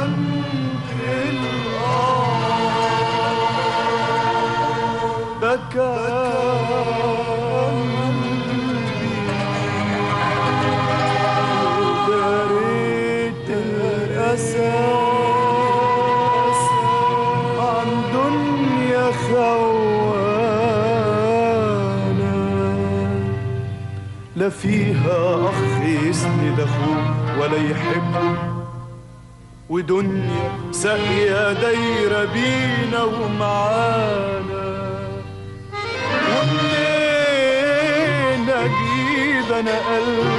عند الأرض بكى وداريت الأسى عن دنيا خوانا لا فيها أخ يسند أخوه ولا يحبه ودنيا ساقية دايرة بينا ومعانا ومنين أجيب أنا قلب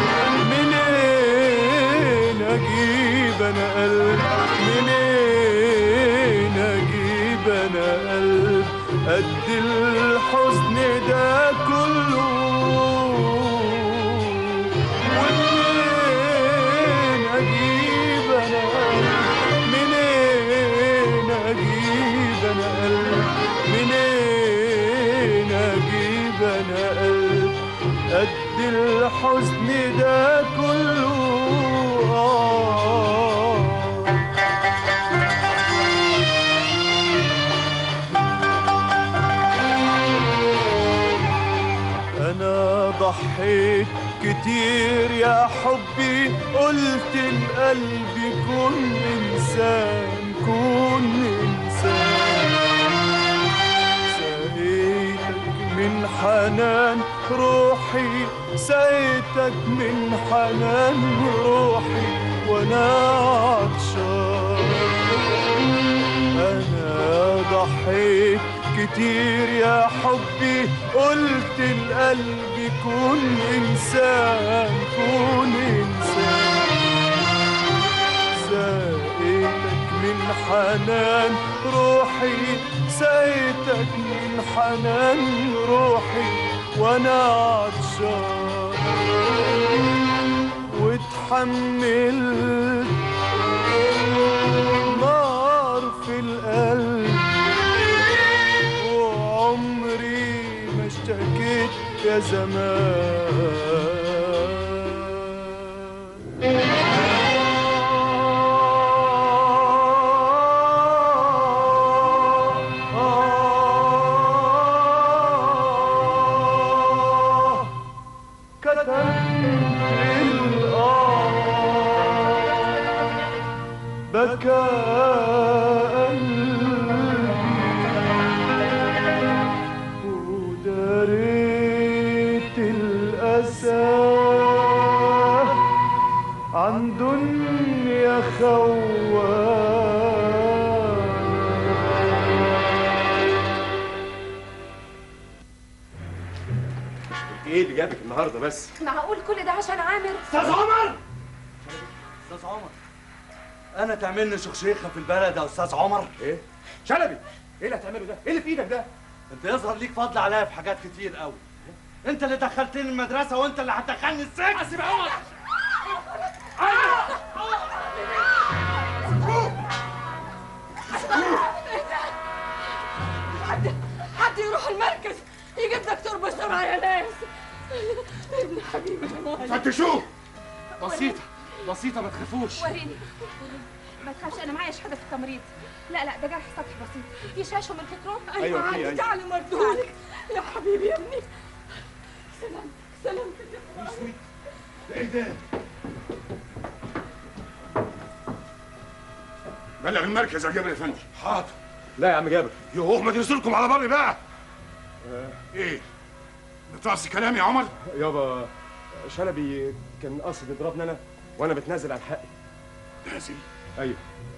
منين أجيب أنا قلب منين أجيب أنا قلب قد الحزن ده كله ومنين أجيب أنا قلب منين أجيب أنا قلب منين أجيب أنا قلب قد الحزن ده كله آه أنا ضحيت كتير يا حبي قلت القلب كن إنسان كن إنسان سقيتك من حنان روحي سقيتك من حنان روحي وأنا عطشان أنا ضحيت كتير يا حبي قلت القلب كن إنسان كن إنسان سقيتك من حنان روحي سقيتك من حنان روحي وأنا عطشان واتحملت نار في القلب وعمري ما اشتكيت يا زمان كتبت الأرض بكى قلبي وداريت الأسى عن دنيا خوان ايه اللي جابك النهارده بس؟ معقول كل ده عشان عامر استاذ عمر استاذ عمر انا تعملني شخشيخه في البلد يا استاذ عمر ايه؟ شلبي ايه اللي هتعمله ده؟ ايه اللي في ايدك ده؟ انت يظهر ليك فضل عليا في حاجات كتير قوي انت اللي دخلتني المدرسه وانت اللي هتدخلني السجن اسيب عمر حد حد يروح المركز يجيب دكتور بسرعه يا ناس ابن حبيبي جمال فتشوه بسيطة بسيطة ما تخافوش وريني ما تخافش انا معايا شهاده في التمريض لا لا ده جرح سطحي بسيط في شاشه من الكترون أيوة، في، عندي أيوة. تعالي مردولك يا حبيبي يا ابني سلام سلام ايه ده؟ بلغ المركز يا جابر يا فندم حاضر لا يا عم جابر يوه ما تنزلكم على بر بقى ايه بتعصي كلامي يا عمر يابا شلبي كان قاصد يضربني انا وانا بتنازل عن حقي نازل ايوه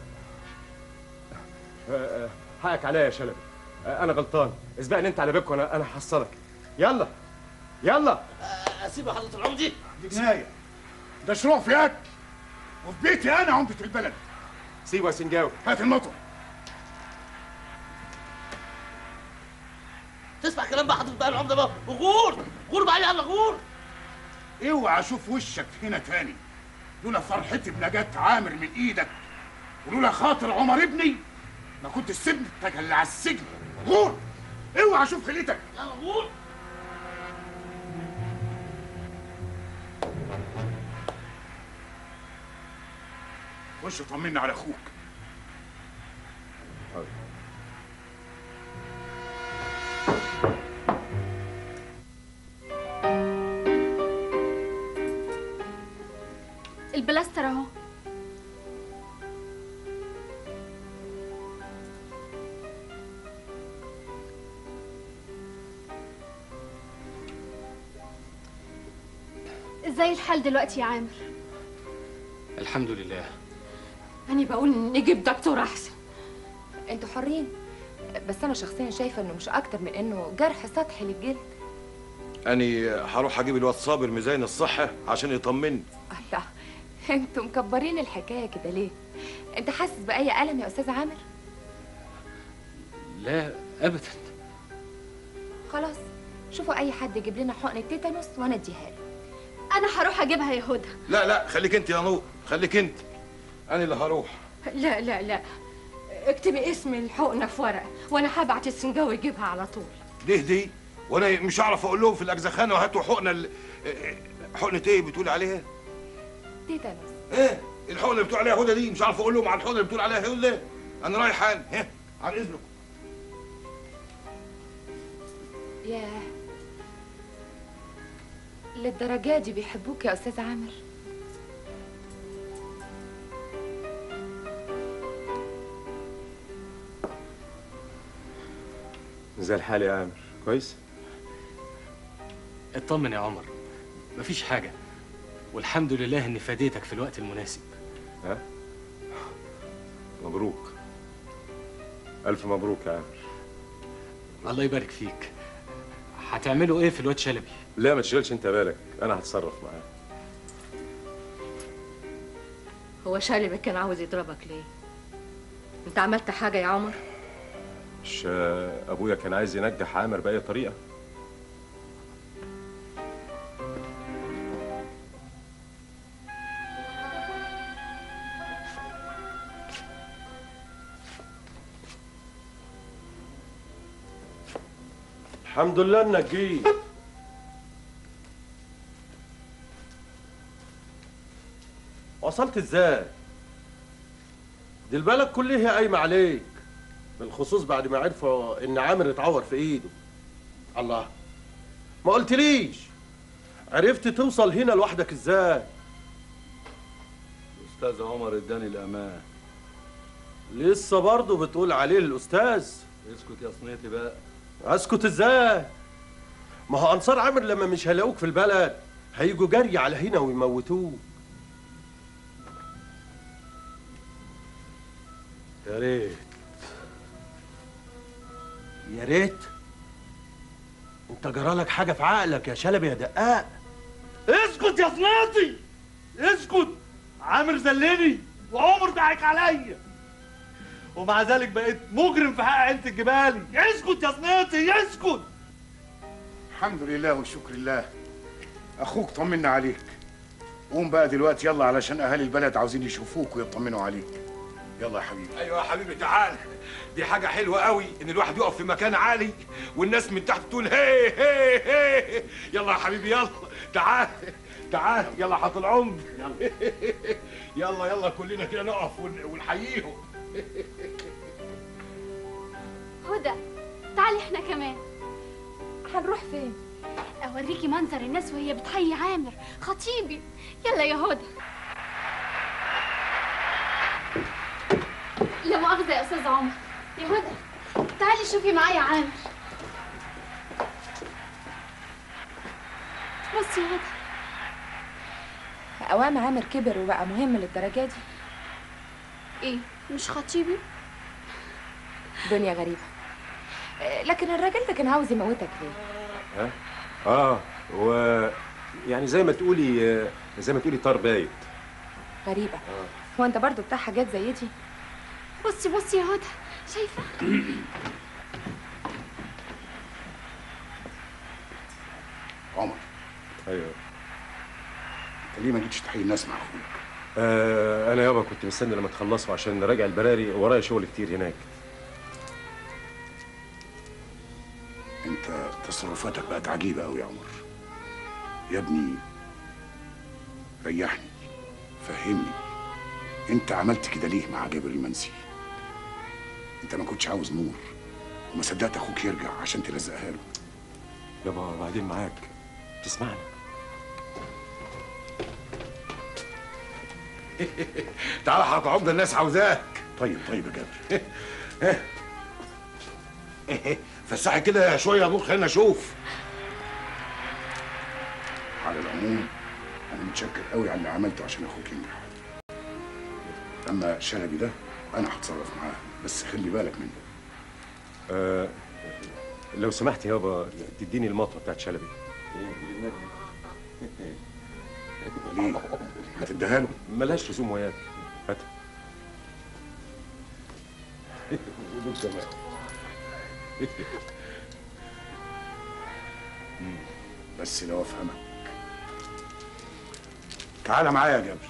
آه، آه، حقك عليا يا شلبي آه، انا غلطان اسبقني انت على بيك وانا انا هحصلك يلا يلا اسيب حضره العمدي دي جنايه ده شروع في اكل وفي بيتي انا عمده البلد سيبه يا سنجاوي هات المطر تسمع كلام بقى حضره بقى العمده بقى وغور غور بقى يلا غور اوعى اشوف وشك هنا تاني لولا فرحتي بنجاة عامر من ايدك ولولا خاطر عمر ابني ما كنت سبتك اللي على السجن غور اوعى اشوف خليتك يلا غور خش طمنا على اخوك حاضر. البلاستر اهو ازاي الحال دلوقتي يا عامر الحمد لله أنا بقول نجيب دكتور أحسن انتوا حرين بس انا شخصيا شايفه انه مش اكتر من انه جرح سطحي للجلد أني هروح أجيب الواد صابر ميزان الصحة عشان يطمني الله انتوا مكبرين الحكايه كده ليه انت حاسس باي الم يا استاذ عامر لا ابدا خلاص شوفوا اي حد يجيب لنا حقن تيتانوس وانا اديها له انا هروح اجيبها يا هدى لا لا خليك أنت يا نور خليك أنت أنا اللي هروح لا لا لا اكتبي اسم الحقنة في ورقة وأنا هبعت السنجاوي يجيبها على طول دي دي وأنا مش هعرف أقول لهم في الأجزخانة وهاتوا حقنة ال... حقنة إيه بتقول عليها؟ تيتانوس إيه؟ الحقنة اللي بتقول عليها هدى دي مش عارف أقول لهم على الحقنة اللي بتقول عليها هدى أنا رايح حال ها عن إذنك ياه للدرجه دي بيحبوك يا استاذ عامر زي الحال يا عامر كويس اطمن يا عمر مفيش حاجة والحمد لله اني فاديتك في الوقت المناسب ها مبروك الف مبروك يا عامر الله يبارك فيك هتعملوا ايه في الواد شلبي لا ما تشغلش انت بالك انا هتصرف معاه هو شالب كان عاوز يضربك ليه؟ أنت عملت حاجة يا عمر؟ مش آه، ابويا كان عايز ينجح عامر باي طريقه الحمد لله انك جيت وصلت ازاي دي البلد كلها قايمه عليك بالخصوص بعد ما عرفوا ان عامر اتعور في ايده الله ما قلتليش عرفت توصل هنا لوحدك ازاي استاذ عمر اداني الامان لسه برضه بتقول عليه الاستاذ اسكت يا صنيتي بقى اسكت ازاي ما هو انصار عامر لما مش هيلاقوك في البلد هيجوا جري على هنا ويموتوك يا ريت يا ريت انت جرالك حاجه في عقلك يا شلبي يا دقاق اسكت يا صناطي اسكت عامر زلني وعمر ضحك عليا ومع ذلك بقيت مجرم في حق عيلة الجبالي اسكت يا صناطي اسكت الحمد لله والشكر لله اخوك طمنا عليك قوم بقى دلوقتي يلا علشان اهالي البلد عاوزين يشوفوك ويطمنوا عليك يلا يا حبيبي ايوه يا حبيبي تعال دي حاجه حلوه قوي ان الواحد يقف في مكان عالي والناس من تحت تقول هي هي هي يلا يا حبيبي يلا تعال تعال يلا حط العمر يلا يلا يلا كلنا كده نقف ون- ونحييهم هدى تعالي احنا كمان هنروح فين اوريكي منظر الناس وهي بتحيي عامر خطيبي يلا يا هدى لا مؤاخذة يا أستاذ عمر يا هدى تعالي شوفي معايا عامر بصي يا هدى اوام عامر كبر وبقى مهم للدرجه دي ايه مش خطيبي دنيا غريبه آه، لكن الراجل ده كان عاوز يموتك ليه ها اه و يعني زي ما تقولي آه، زي ما تقولي طار بايت غريبه هو انت برضو بتاع حاجات زي دي بصي بصي يا هدى شايفة عمر ايوه انت ليه ما جيتش تحيي الناس مع اخوك آه انا يابا كنت مستني لما تخلصوا عشان نراجع البراري ورايا شغل كتير هناك انت تصرفاتك بقت عجيبه قوي يا عمر يا ابني ريحني فهمني انت عملت كده ليه مع جابر المنسي انت ما كنتش عاوز نور وما صدقت اخوك يرجع عشان تلزقها له يابا بعدين معاك تسمعني تعالى حضرتك عمده الناس عاوزاك طيب طيب يا جابر فسحي كده شويه يا نور خلينا اشوف على العموم انا متشكر قوي على اللي عملته عشان اخوك ينجح اما شلبي ده انا هتصرف معاه بس خلي بالك منه آه لو سمحت يابا تديني المطوه بتاعت شلبي ليه؟ هتديها له؟ ملهاش لزوم وياك هات ودول كمان بس لو افهمك تعالى معايا يا جابر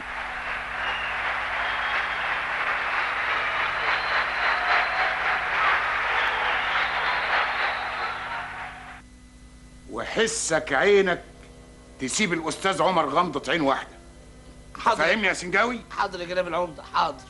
وحسك عينك تسيب الاستاذ عمر غمضة عين واحده حاضر فاهمني يا سنجاوي حاضر يا جناب العمده حاضر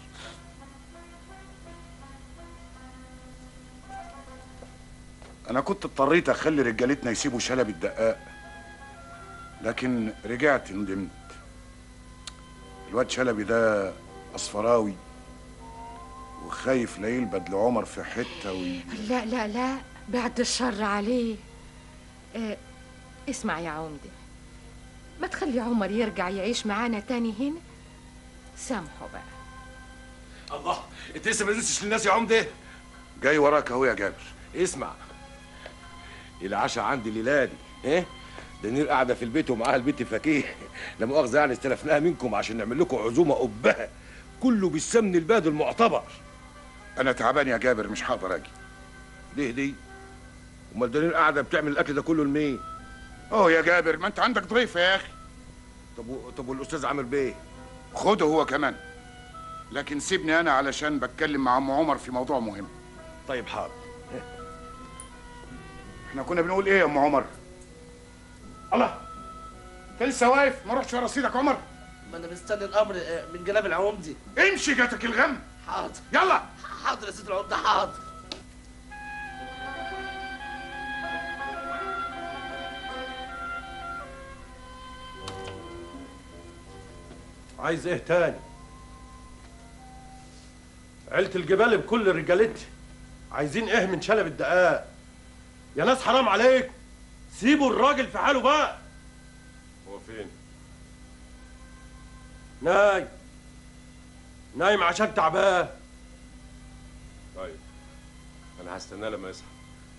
انا كنت اضطريت اخلي رجالتنا يسيبوا شلبي الدقاق لكن رجعت ندمت الواد شلبي ده اصفراوي وخايف لا يلبد لعمر في حته وي... لا لا لا بعد الشر عليه اه اسمع يا عمدة ما تخلي عمر يرجع يعيش معانا تاني هنا سامحه بقى الله انت لسه ما نزلتش للناس يا عمده جاي وراك اهو يا جابر اسمع العشاء عندي الليله دي ايه ده نير قاعده في البيت ومعاها البنت فكيه لا مؤاخذه يعني استلفناها منكم عشان نعمل لكم عزومه قبها كله بالسمن الباد المعتبر انا تعبان يا جابر مش هقدر اجي ليه دي امال ده نير قاعده بتعمل الاكل ده كله لمين اه يا جابر ما انت عندك ضيف يا اخي طب و... طب والاستاذ عامر بيه خده هو كمان لكن سيبني انا علشان بتكلم مع ام عمر في موضوع مهم طيب حاضر احنا كنا بنقول ايه يا ام عمر الله انت لسه واقف ما رحتش ورا رصيدك عمر ما انا مستني الامر آه، من جناب العمدي امشي جاتك الغم حاضر يلا حاضر يا سيد العمده حاضر عايز ايه تاني عيلة الجبال بكل رجالتها عايزين ايه من شلب الدقاق يا ناس حرام عليكم سيبوا الراجل في حاله بقى هو فين؟ نايم نايم عشان تعبان طيب انا هستناه لما يصحى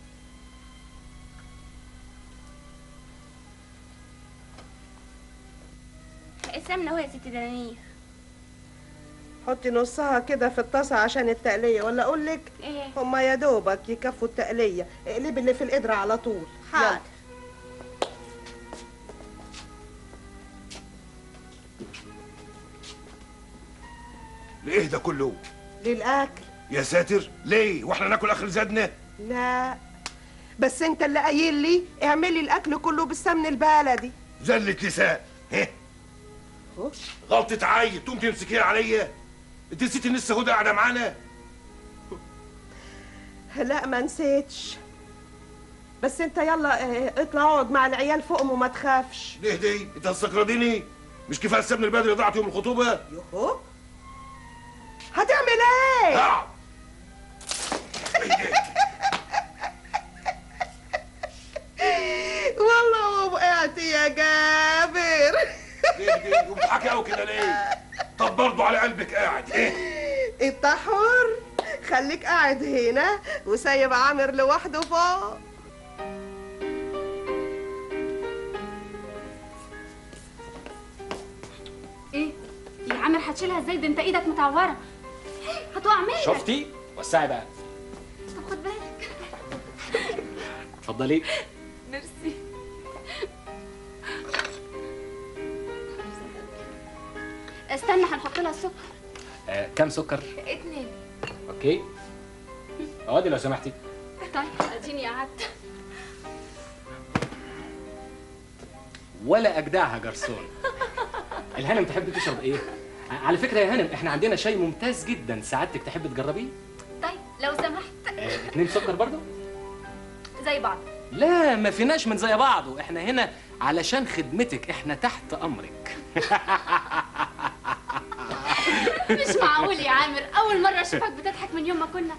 السمنة اهو يا ست دنانير حطي نصها كده في الطاسة عشان التقلية ولا أقول لك ايه هما يا دوبك يكفوا التقلية اقلبي اللي في القدرة على طول حاضر ليه ده كله للأكل يا ساتر ليه واحنا ناكل اخر زادنا لا بس انت اللي قايل لي اعملي الأكل كله بالسمن البلدي زلة لسان ها غلطة عيل تقوم تمسكيها عليا انت نسيت ان لسه هدى قاعده معانا لا ما نسيتش بس انت يلا اه، اطلع اقعد مع العيال فوقهم وما تخافش ليه دي انت هتستقرضيني مش كفايه السمن البدري ضاعت يوم الخطوبه يوهو هتعمل ايه اقعد والله وقعت يا جابر ليه دي وبتضحكي قوي كده ليه طب برضه على قلبك قاعد ايه انت حر خليك قاعد هنا وسايب عامر لوحده فوق ايه يا عامر هتشيلها ازاي ده انت ايدك متعوره هتقع منك شفتي وسعي بقى طب خد بالك اتفضلي ميرسي استنى هنحط لها السكر آه كم سكر اتنين اوكي اقعدي لو سمحتي طيب اديني قعدت ولا اجدعها جرسون الهانم تحب تشرب ايه على فكره يا هانم احنا عندنا شاي ممتاز جدا سعادتك تحب تجربيه طيب لو سمحت آه، اتنين سكر برضو زي بعض لا ما فيناش من زي بعض احنا هنا علشان خدمتك احنا تحت امرك مش معقول يا عامر اول مره اشوفك بتضحك من يوم ما كنا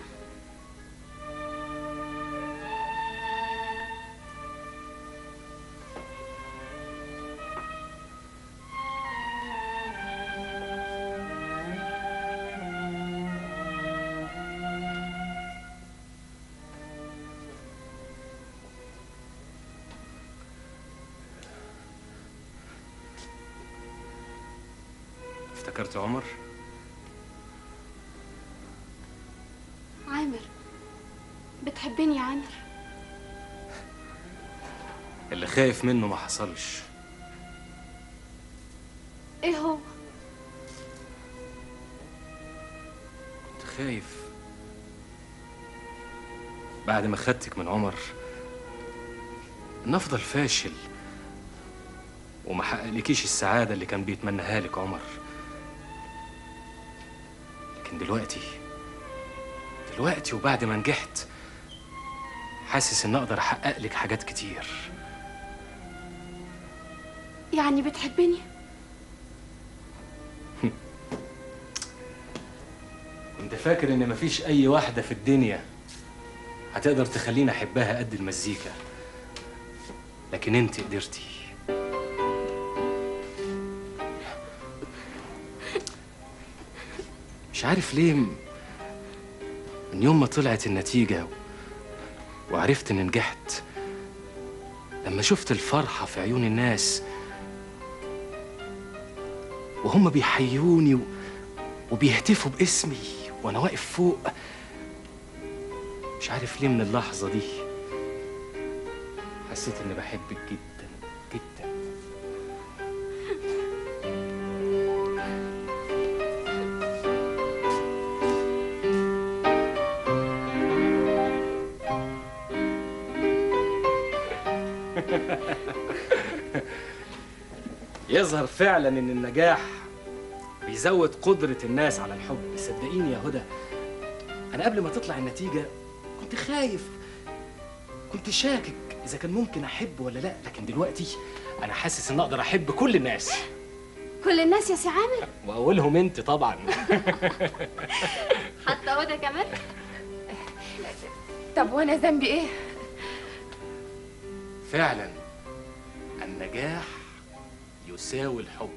افتكرت عمر عامر بتحبني يا عامر اللي خايف منه ما حصلش ايه هو كنت خايف بعد ما خدتك من عمر ان افضل فاشل وما حققلكيش السعاده اللي كان بيتمناها لك عمر لكن دلوقتي دلوقتي وبعد ما نجحت حاسس ان اقدر احقق لك حاجات كتير يعني بتحبني كنت فاكر ان مفيش اي واحده في الدنيا هتقدر تخليني احبها قد المزيكا لكن انت قدرتي مش عارف ليه م- من يوم ما طلعت النتيجة وعرفت اني نجحت لما شفت الفرحة في عيون الناس وهم بيحيوني و... وبيهتفوا باسمي وانا واقف فوق مش عارف ليه من اللحظة دي حسيت اني بحبك جدا جدا يظهر فعلا ان النجاح بيزود قدرة الناس على الحب صدقيني يا هدى انا قبل ما تطلع النتيجة كنت خايف كنت شاكك اذا كان ممكن احب ولا لا لكن دلوقتي انا حاسس ان اقدر احب كل الناس كل الناس يا سي عامر واولهم انت طبعا حتى هدى كمان طب وانا ذنبي ايه فعلا النجاح يساوي الحب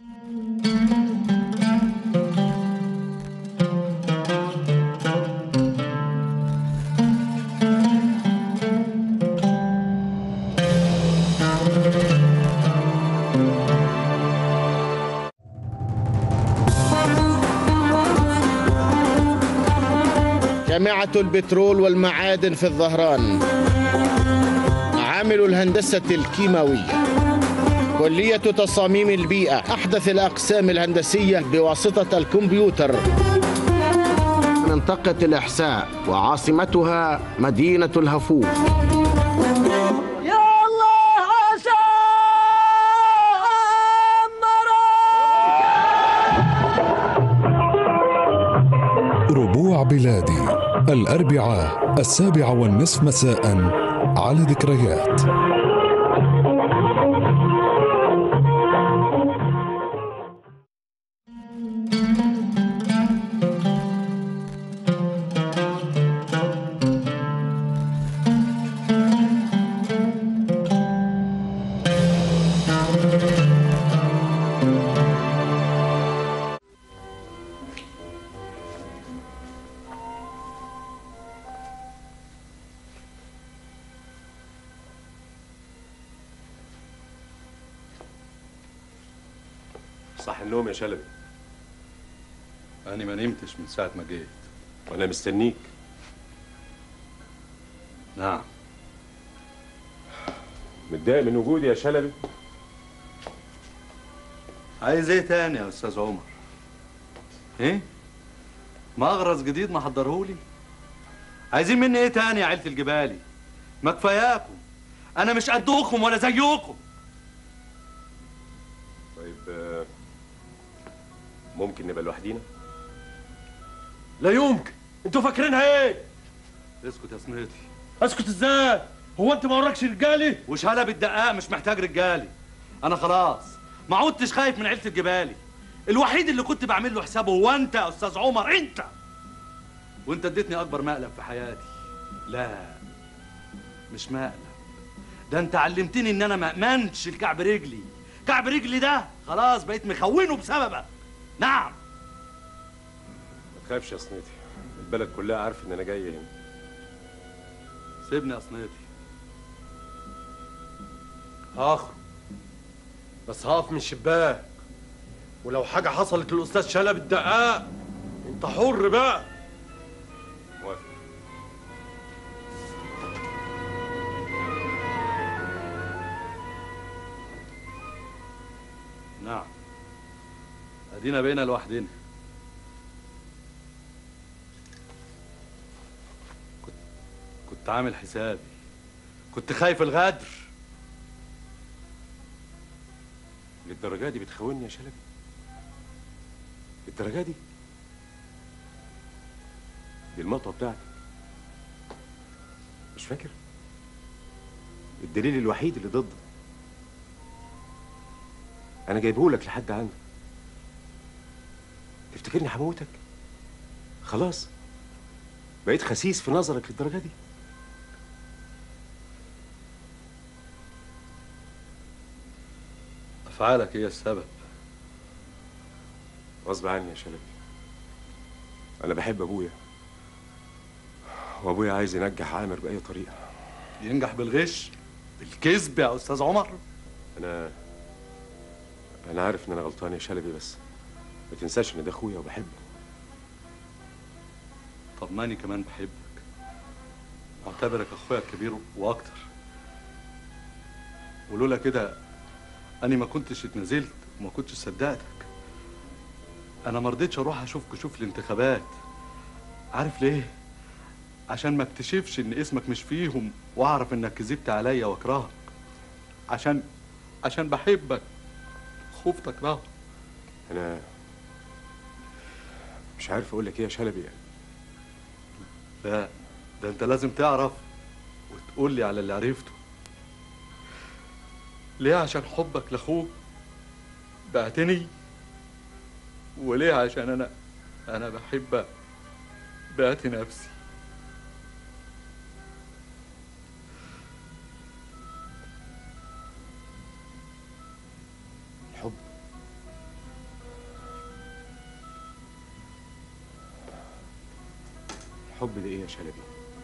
جامعة البترول والمعادن في الظهران عامل الهندسة الكيماوية كلية تصاميم البيئة أحدث الأقسام الهندسية بواسطة الكمبيوتر منطقة الإحساء وعاصمتها مدينة الهفوف يا الله عسى ربوع بلادي الأربعاء السابعة والنصف مساء على ذكريات صح النوم يا شلبي أنا ما نمتش من ساعة ما جيت وأنا مستنيك نعم متضايق من وجودي يا شلبي عايز ايه تاني يا استاذ عمر ايه مغرز جديد ما حضرهولي عايزين مني ايه تاني يا عيله الجبالي ما كفاياكم انا مش قدوكم ولا زيكم طيب آه، ممكن نبقى لوحدينا لا يمكن انتوا فاكرينها ايه اسكت يا سنيتي اسكت ازاي هو انت ما وراكش رجالي وشهاله بالدقاق مش محتاج رجالي انا خلاص ما عدتش خايف من عيله الجبالي الوحيد اللي كنت بعمل له حسابه هو انت يا استاذ عمر انت وانت اديتني اكبر مقلب في حياتي لا مش مقلب ده انت علمتني ان انا ما امنش الكعب رجلي كعب رجلي ده خلاص بقيت مخونه بسببك نعم ما تخافش يا صنيتي البلد كلها عارفه ان انا جاي هنا سيبني يا صنيتي هاخرج بس هقف من الشباك ولو حاجة حصلت للأستاذ شلبي الدقاق أنت حر بقى موافق نعم ادينا بقينا لوحدنا كنت كنت عامل حسابي كنت خايف الغدر للدرجه دي بتخوني يا شلبي للدرجه دي دي المطوه بتاعتك مش فاكر الدليل الوحيد اللي ضدك انا جايبهولك لحد عندك تفتكرني هموتك خلاص بقيت خسيس في نظرك للدرجه دي افعالك هي السبب غصب عني يا شلبي انا بحب ابويا وابويا عايز ينجح عامر باي طريقه ينجح بالغش بالكذب يا استاذ عمر انا انا عارف ان انا غلطان يا شلبي بس ما تنساش ان ده اخويا وبحبه طب ماني كمان بحبك اعتبرك اخويا الكبير واكتر ولولا كده اني ما كنتش اتنازلت وما كنتش صدقتك انا ما رضيتش اروح اشوف كشوف الانتخابات عارف ليه عشان ما اكتشفش ان اسمك مش فيهم واعرف انك كذبت عليا واكرهك عشان عشان بحبك خفت اكرهك انا مش عارف اقول لك ايه يا شلبي لا ده انت لازم تعرف وتقول لي على اللي عرفته ليه عشان حبك لاخوك بعتني وليه عشان انا انا بحبك بعت نفسي الحب الحب ده ايه يا شلبي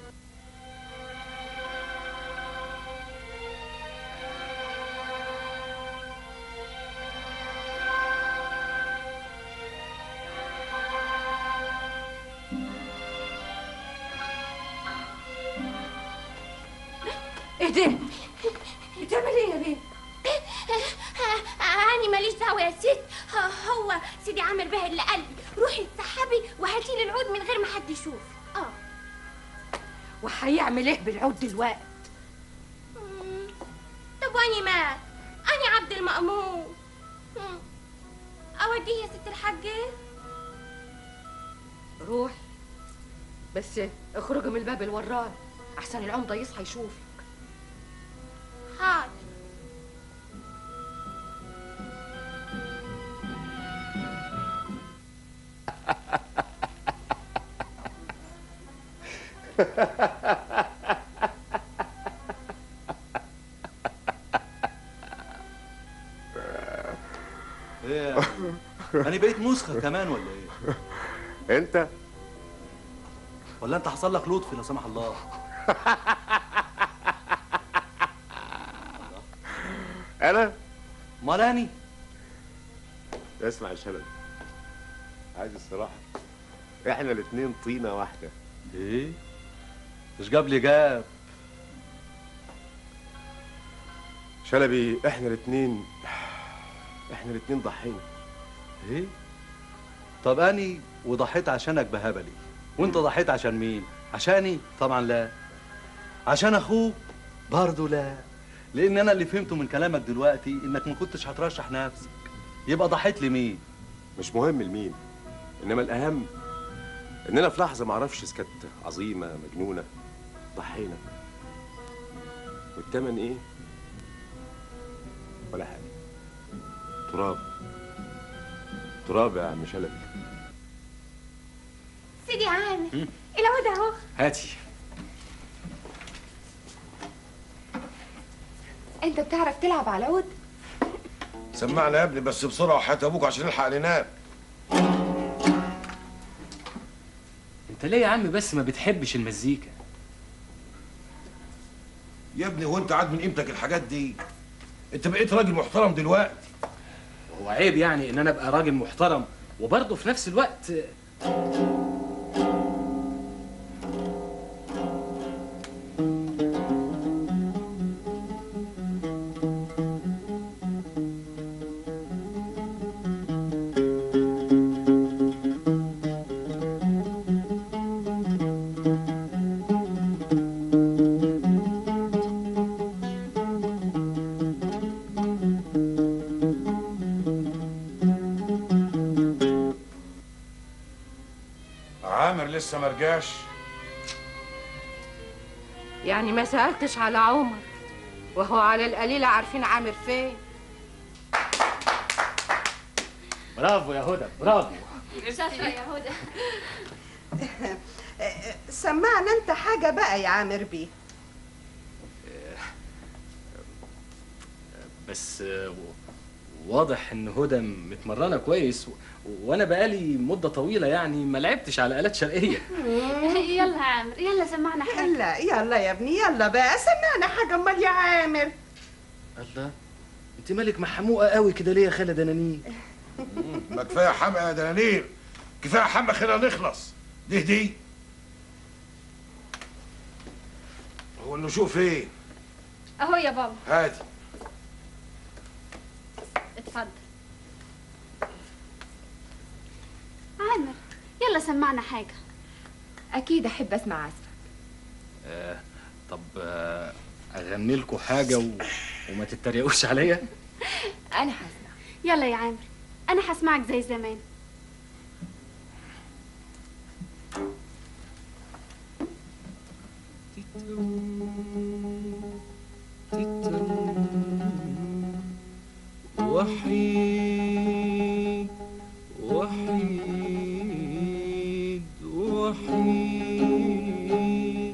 ايه ده؟ بتعمل ايه يا بيه؟ أنا ماليش دعوة يا ست ه- هو سيدي عامر به اللي قال لي روحي اتسحبي وهاتي لي العود من غير ما حد يشوف اه وهيعمل ايه بالعود دلوقتي؟ طب واني مات أنا عبد المأمون مم. أوديه يا ست الحاجة روح بس اخرجي من الباب اللي وراه احسن العمده يصحى يشوف حاضر ايه انا بقيت مسخه كمان ولا ايه انت ولا انت حصل لك لطفي لا سمح الله انا امال اني اسمع يا شلبي عايز الصراحه احنا الاتنين طينه واحده ايه مش جاب لي جاب شلبي احنا الاتنين احنا الاتنين ضحينا ايه طب اني وضحيت عشانك بهبلي وانت ضحيت عشان مين عشاني طبعا لا عشان اخوك برضه لا لان انا اللي فهمته من كلامك دلوقتي انك ما كنتش هترشح نفسك يبقى ضحيت لمين مش مهم لمين انما الاهم اننا في لحظه ما اعرفش اذا كانت عظيمه مجنونه ضحينا والتمن ايه ولا حاجه تراب تراب يا عم شلبي سيدي عامر العود اهو هاتي انت بتعرف تلعب على العود سمعنا يا ابني بس بسرعه وحياه ابوك عشان نلحق ننام انت ليه يا عم بس ما بتحبش المزيكا يا ابني هو انت عاد من قيمتك الحاجات دي انت بقيت راجل محترم دلوقتي هو عيب يعني ان انا ابقى راجل محترم وبرضه في نفس الوقت عامر لسه ما رجعش يعني ما سألتش على عمر وهو على القليلة عارفين عامر فين برافو يا هدى برافو شاطرة يا هدى سمعنا انت حاجة بقى يا عامر بيه بس آه، واضح ان هدى متمرنه كويس و... وانا بقالي مده طويله يعني ما لعبتش على الات شرقيه يلا يا عامر يلا سمعنا حاجة يلا يلا يا ابني يلا بقى سمعنا حاجة امال يا عامر الله انت مالك محموقه قوي كده ليه يا خاله دنانين ما كفايه حمقى يا دنانير كفايه حمقى خلينا نخلص دي دي هو النشوء فين اهو يا بابا هاتي اتفضل عامر يلا سمعنا حاجة اكيد احب اسمع عزفك آه طب آه اغني لكم حاجه و... وما تتريقوش عليا انا هسمع يلا يا عامر انا هسمعك زي زمان وحيد وحيد وحيد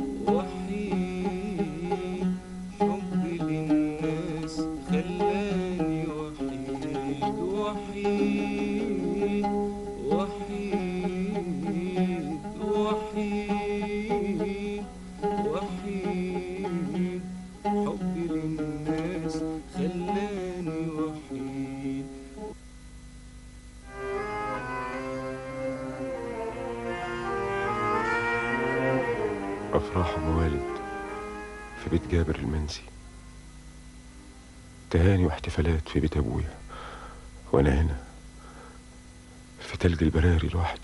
وحيد حبي للناس خلاني وحيد وحيد وحيد وحيد وحيد حبي للناس خلاني وحيد أفراح موالد في بيت جابر المنسي تهاني واحتفالات في بيت أبويا وأنا هنا في تلج البراري لوحدي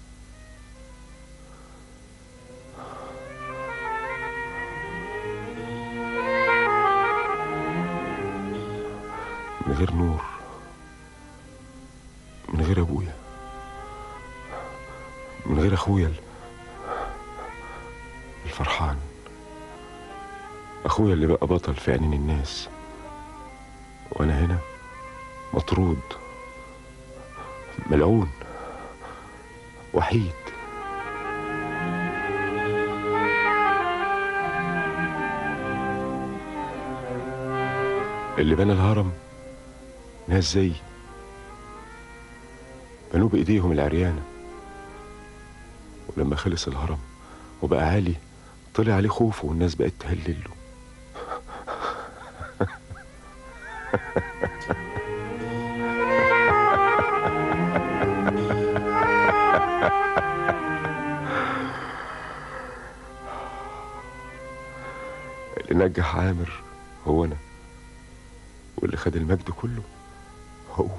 من غير نور من غير أبويا من غير أخويا ال- الفرحان أخويا اللي بقى بطل في عينين الناس وأنا هنا مطرود ملعون وحيد اللي بنى الهرم ناس زيي بنوه بإيديهم العريانة ولما خلص الهرم وبقى عالي طلع عليه خوفه والناس بقت تهلله اللي نجح عامر هو انا واللي خد المجد كله هو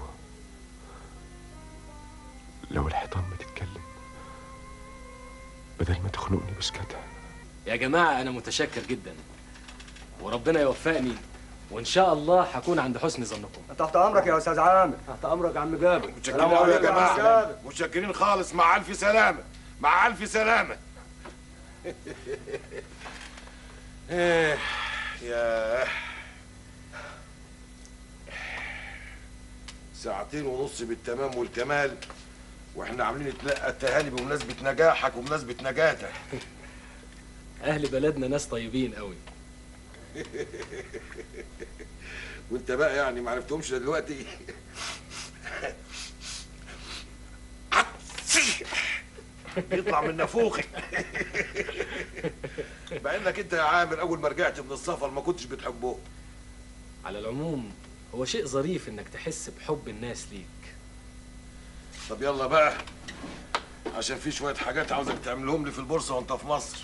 لو الحيطان بتتكلم بدل ما تخنقني بسكتها يا جماعه انا متشكر جدا وربنا يوفقني وان شاء الله هكون عند حسن ظنكم تحت امرك يا استاذ عامر تحت امرك يا عم جابر متشكرين قوي يا جماعه متشكرين خالص مع الف سلامه مع الف سلامه ايه يا ساعتين ونص بالتمام والكمال واحنا عاملين نتلقى التهاني بمناسبه نجاحك وبمناسبه نجاتك اهل بلدنا ناس طيبين قوي وانت بقى يعني ما عرفتهمش دلوقتي يطلع من نافوخك مع انك انت يا عامر اول ما رجعت من السفر ما كنتش بتحبه على العموم هو شيء ظريف انك تحس بحب الناس ليك طب يلا بقى عشان في شويه حاجات عاوزك تعملهم لي في البورصه وانت في مصر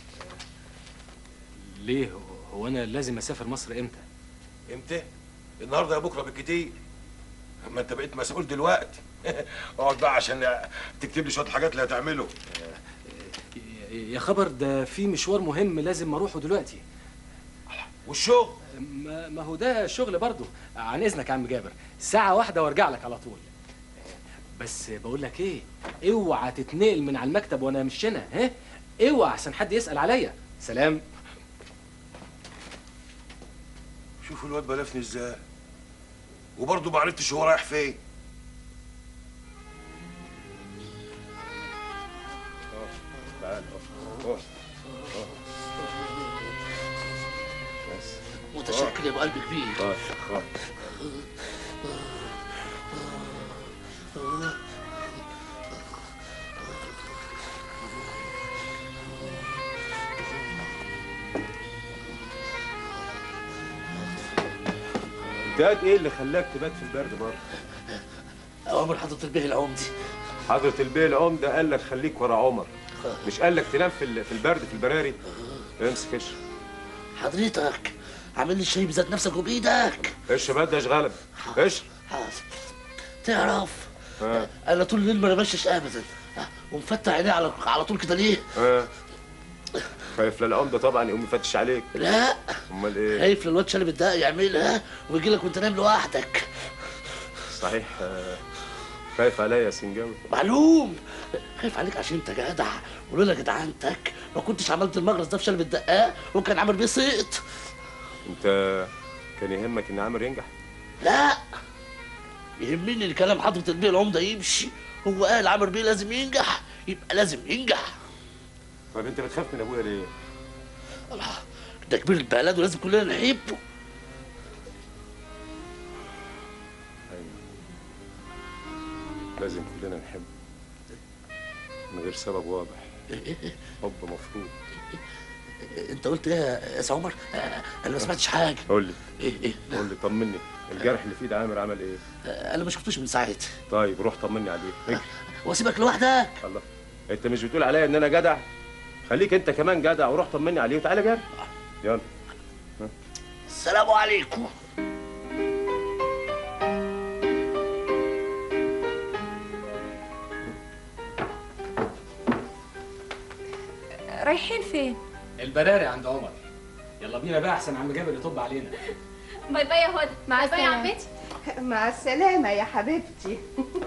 ليه هو- هو انا لازم اسافر مصر امتى امتى النهارده يا بكره بالكتير اما انت بقيت مسؤول دلوقتي اقعد بقى عشان تكتب لي شويه حاجات اللي هتعمله يا خبر ده في مشوار مهم لازم اروحه دلوقتي والشغل ما, ما هو ده شغل برضه عن اذنك يا عم جابر ساعه واحده وارجع لك على طول بس بقول لك ايه اوعى تتنقل من على المكتب وانا مش هنا ها اوعى عشان حد يسال عليا سلام شوف الواد بلفني ازاي وبرضه ما عرفتش هو رايح فين تعال بس متشكر يا ابو قلب كبير خلاص خلاص انت قد ايه اللي خلاك تبات في البرد بره؟ اوامر حضره البيه العمدي حضرة البيه العمدة قال لك خليك ورا عمر مش قال لك تنام في ال- في البرد في البراري امسك اشرب حضرتك عامل لي الشاي بذات نفسك وبايدك اشرب قد اشغلك اشرب حاضر تعرف ها انا طول الليل ما بمشيش ابدا ومفتح عيني على على طول كده ليه؟ ها خايف للعمدة طبعا يقوم يفتش عليك لا امال ايه؟ خايف للواد شالب الدقق يعملها ويجي لك وانت نايم لوحدك صحيح آه، خايف عليا يا سنجاوي معلوم خايف عليك عشان انت جدع ولولا جدعنتك ما كنتش عملت المغرز ده في شلب الدقاق وكان عامر بيه سقط انت كان يهمك ان عامر ينجح لا يهمني ان كلام حضره البيه العمده يمشي هو قال عامر بيه لازم ينجح يبقى لازم ينجح طب انت بتخاف من ابويا ليه؟ الله ده كبير البلد ولازم كلنا نحبه لازم كلنا نحب من غير سبب واضح حب مفروض انت قلت ايه يا سي عمر آه، انا ما سمعتش حاجه قول لي ايه ايه قول لي طمني الجرح اللي في ايد عامر عمل ايه؟ آه، انا ما شفتوش من ساعتها طيب روح طمني عليه اجري واسيبك لوحدك الله انت مش بتقول عليا ان انا جدع خليك انت كمان جدع وروح طمني عليه وتعالى جري يلا السلام عليكم رايحين فين؟ البراري عند عمر يلا بينا بقى احسن عم جابر يطب علينا باي باي يا هدى مع باي باي يا السلامة. عمتي مع السلامة يا حبيبتي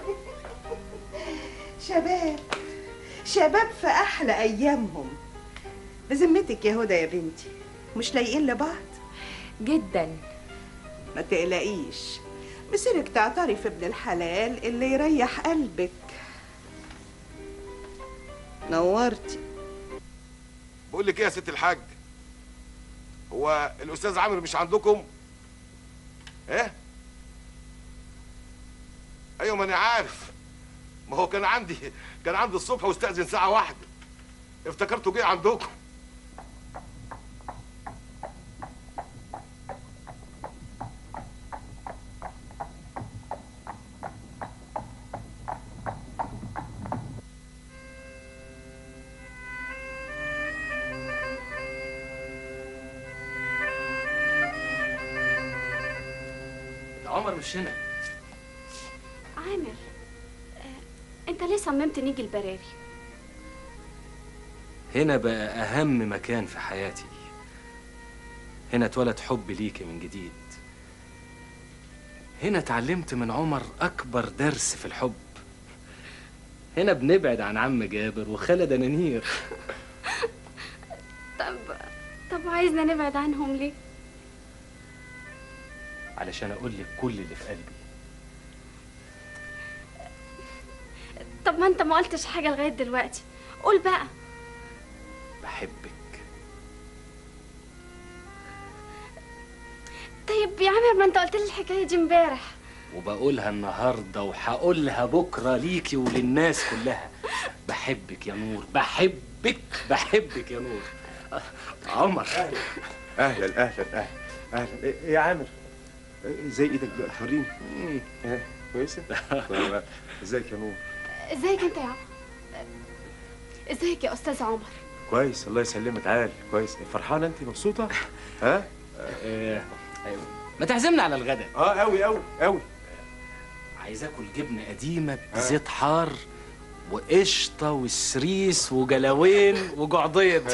شباب شباب في أحلى أيامهم بذمتك يا هدى يا بنتي مش لايقين لبعض جدا ما تقلقيش مسيرك تعترف ابن الحلال اللي يريح قلبك نورتي بقول لك ايه يا ست الحاج هو الاستاذ عامر مش عندكم ايه ايوه ما انا عارف ما هو كان عندي كان عندي الصبح واستأذن ساعة واحدة افتكرته جه عندكم ده عمر مش هنا عامر آه، انت ليه صممت نيجي البراري هنا بقى أهم مكان في حياتي هنا اتولد حبي ليكي من جديد هنا اتعلمت من عمر أكبر درس في الحب هنا بنبعد عن عم جابر وخالة دنانير طب طب عايزنا نبعد عنهم ليه علشان اقول لك كل اللي في قلبي طب ما انت ما قلتش حاجه لغايه دلوقتي قول بقى بحبك طيب يا عامر ما انت قلت لي الحكايه دي امبارح وبقولها النهارده وهقولها بكره ليكي وللناس كلها بحبك يا نور بحبك بحبك يا نور عمر اهلا اهلا اهلا اهلا ايه يا عامر إيه زي ايدك بقى وريني إيه، كويسه طيب، ازيك يا نور ازيك انت يا عمر ازيك يا استاذ عمر كويس الله يسلمك عال كويس فرحانه انت مبسوطه ها آه، أيوة. ما تعزمنا على الغداء اه قوي قوي قوي عايز اكل جبنه قديمه بزيت حار وقشطه وسريس وجلاوين وجعضيط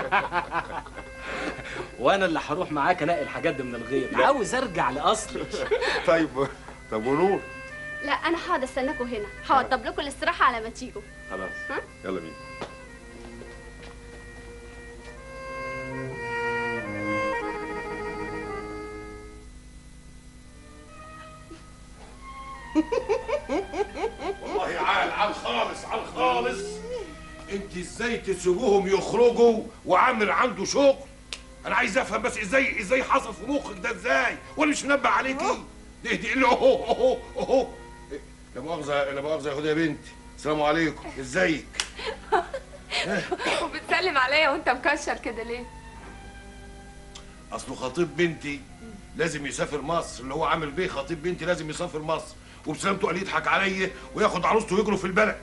وانا اللي هروح معاك انقي الحاجات دي من الغيط عاوز ارجع لاصلي طيب طب ونور لا انا هقعد استناكم هنا هوضب لكم الاستراحه على ما تيجوا خلاص ها؟ يلا بينا والله عال عال خالص عال خالص انت ازاي تسيبوهم يخرجوا وعامر عنده شغل انا عايز افهم بس ازاي ازاي حصل في مخك ده ازاي وانا مش منبه عليكي ده دي اللي اهو اهو اهو لا مؤاخذه لا مؤاخذه يا هدى يا بنتي السلام عليكم ازيك وبتسلم عليا وانت مكشر كده ليه؟ اصله خطيب بنتي لازم يسافر مصر اللي هو عامل بيه خطيب بنتي لازم يسافر مصر وبسلامته قال يضحك عليا وياخد عروسته ويجروا في البلد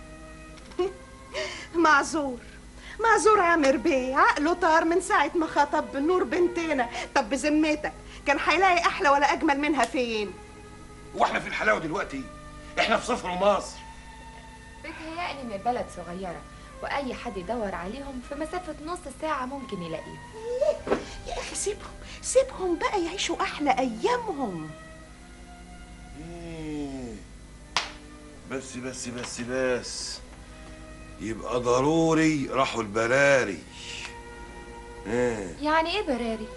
معذور معذور عامر بيه عقله طار من ساعة ما خطب نور بنتنا طب بذمتك كان هيلاقي أحلى ولا أجمل منها فين؟ واحنا في الحلاوه دلوقتي احنا في سفر مصر بتهيألي إن البلد صغيرة وأي حد يدور عليهم في مسافة نص ساعة ممكن يلاقيهم يا أخي سيبهم سيبهم بقى يعيشوا أحلى أيامهم إيه. بس بس بس بس يبقى ضروري راحوا البراري ايه يعني إيه براري؟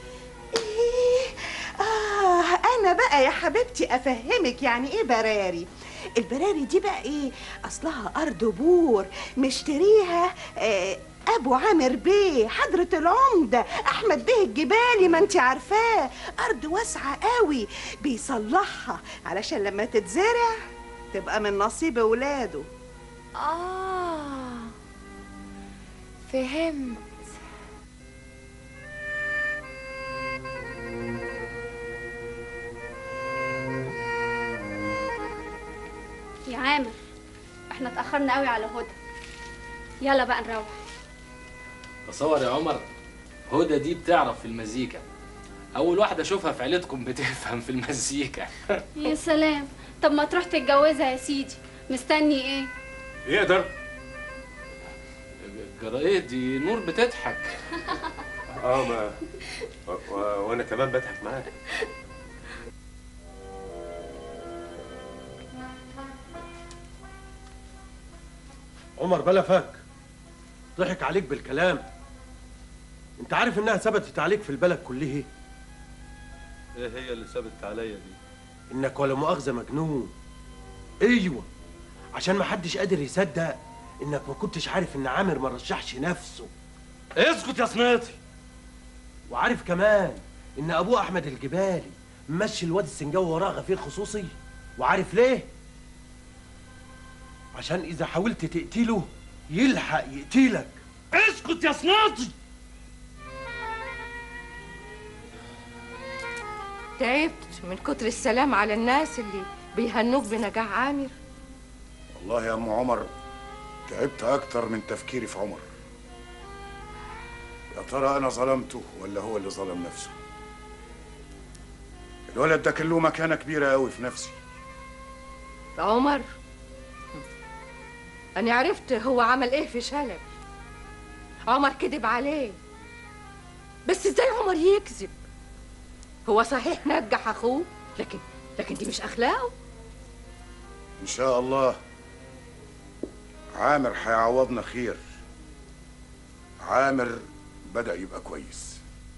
آه أنا بقى يا حبيبتي أفهمك يعني إيه براري البراري دي بقى إيه أصلها أرض بور مشتريها آه أبو عامر بيه حضرة العمدة أحمد بيه الجبالي ما أنت عارفاه أرض واسعة قوي بيصلحها علشان لما تتزرع تبقى من نصيب ولاده آه فهمت يا عامر احنا اتاخرنا قوي على هدى يلا بقى نروح تصور يا عمر هدى دي بتعرف في المزيكا اول واحده اشوفها في عيلتكم بتفهم في المزيكا يا سلام طب ما تروح تتجوزها يا سيدي مستني ايه يقدر جرايه دي نور بتضحك اه ما و... و... وانا كمان بضحك معاك عمر بلا فك ضحك عليك بالكلام انت عارف انها ثبتت عليك في البلد كله ايه هي اللي ثبتت عليا دي انك ولا مؤاخذه مجنون ايوه عشان ما حدش قادر يصدق انك ما كنتش عارف ان عامر ما رشحش نفسه اسكت يا صنيطي وعارف كمان ان ابوه احمد الجبالي مشي الواد السنجاوي وراه غفير خصوصي وعارف ليه عشان اذا حاولت تقتله يلحق يقتلك اسكت يا صناطي تعبت من كتر السلام على الناس اللي بيهنوك بنجاح عامر والله يا ام عمر تعبت اكتر من تفكيري في عمر يا ترى انا ظلمته ولا هو اللي ظلم نفسه الولد ده كان له مكانه كبيره قوي في نفسي عمر أنا عرفت هو عمل إيه في شلبي عمر كذب عليه بس إزاي عمر يكذب هو صحيح نجح أخوه لكن لكن دي مش أخلاقه ان شاء الله عامر هيعوضنا خير عامر بدأ يبقى كويس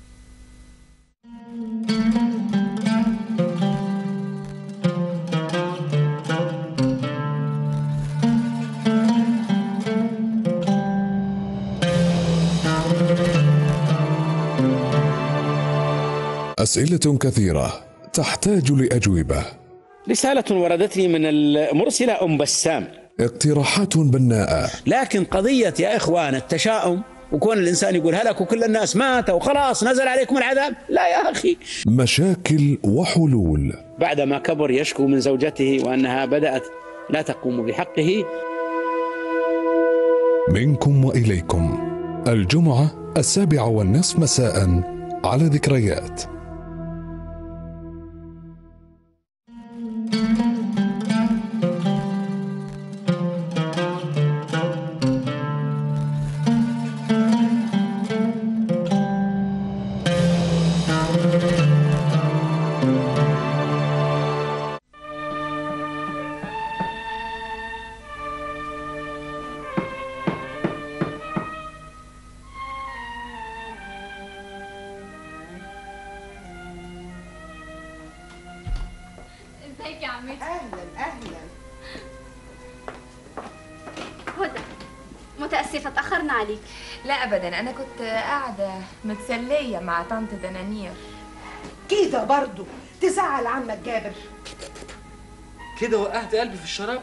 أسئلة كثيرة تحتاج لأجوبة رسالة وردتني من المرسلة أم بسام اقتراحات بناءة لكن قضية يا إخوان التشاؤم وكون الإنسان يقول هلك وكل الناس ماتوا وخلاص نزل عليكم العذاب لا يا أخي مشاكل وحلول بعدما كبر يشكو من زوجته وأنها بدأت لا تقوم بحقه منكم وإليكم الجمعة السابعة والنصف مساء على ذكريات ازيك يا عمتي اهلا اهلا هدى متأسفة اتأخرنا عليك لا ابدا انا كنت قاعده متسليه مع طنط دنانير كده برضو تزعل عمك جابر كده وقعت قلبي في الشراب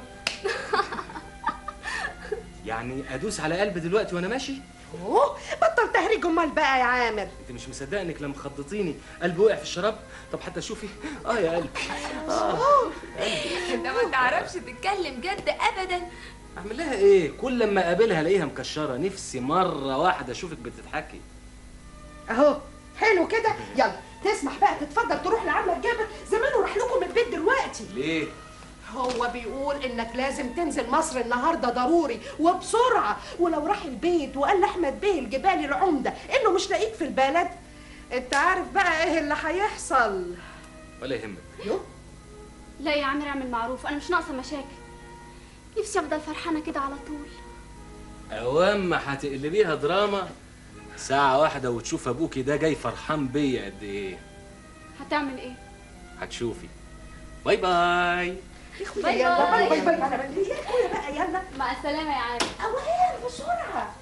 يعني ادوس على قلبي دلوقتي وانا ماشي اوه بطل تهريج امال بقى يا عامر انت مش مصدقه انك لما خضتيني قلبي وقع في الشراب طب حتى شوفي اه يا قلبي اه انت ما تعرفش تتكلم جد ابدا اعمل لها ايه كل لما اقابلها الاقيها مكشره نفسي مره واحده اشوفك بتضحكي اهو حلو كده يلا تسمح بقى تتفضل تروح لعمك جابر زمانه راح لكم البيت دلوقتي ليه هو بيقول انك لازم تنزل مصر النهارده ضروري وبسرعه ولو راح البيت وقال لاحمد بيه الجبالي العمده انه مش لاقيك في البلد انت عارف بقى ايه اللي هيحصل ولا يهمك لا يا عامر اعمل معروف انا مش ناقصة مشاكل نفسي افضل فرحانة كده على طول اوام ما هتقلبيها دراما ساعة واحدة وتشوف ابوكي ده جاي فرحان بيا قد ايه هتعمل ايه هتشوفي باي باي باي يلا باي باي باي باي يا اخويا بقى يلا مع السلامة يا عامر اوهان بسرعه